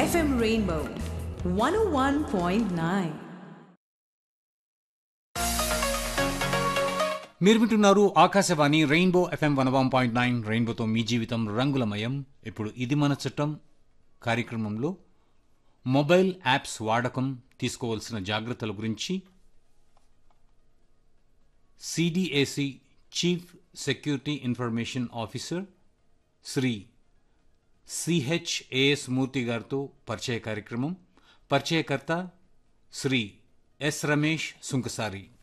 FM Rainbow 101.9. మీరు వింటున్నారు Akashvani rainbow FM one one point nine రెయిన్బోతో మీ జీవితం రంగులమయం ఇప్పుడు ఇది మన చట్టం కార్యక్రమంలో మొబైల్ యాప్స్ వాడకం తీసుకోవాల్సిన జాగ్రత్తల గురించి CDAC chief security information officer Shri CHAS Murthy గారితో పరిచయ కార్యక్రమం పరిచయకర్త శ్రీ ఎస్ రమేష్ సుంకసారి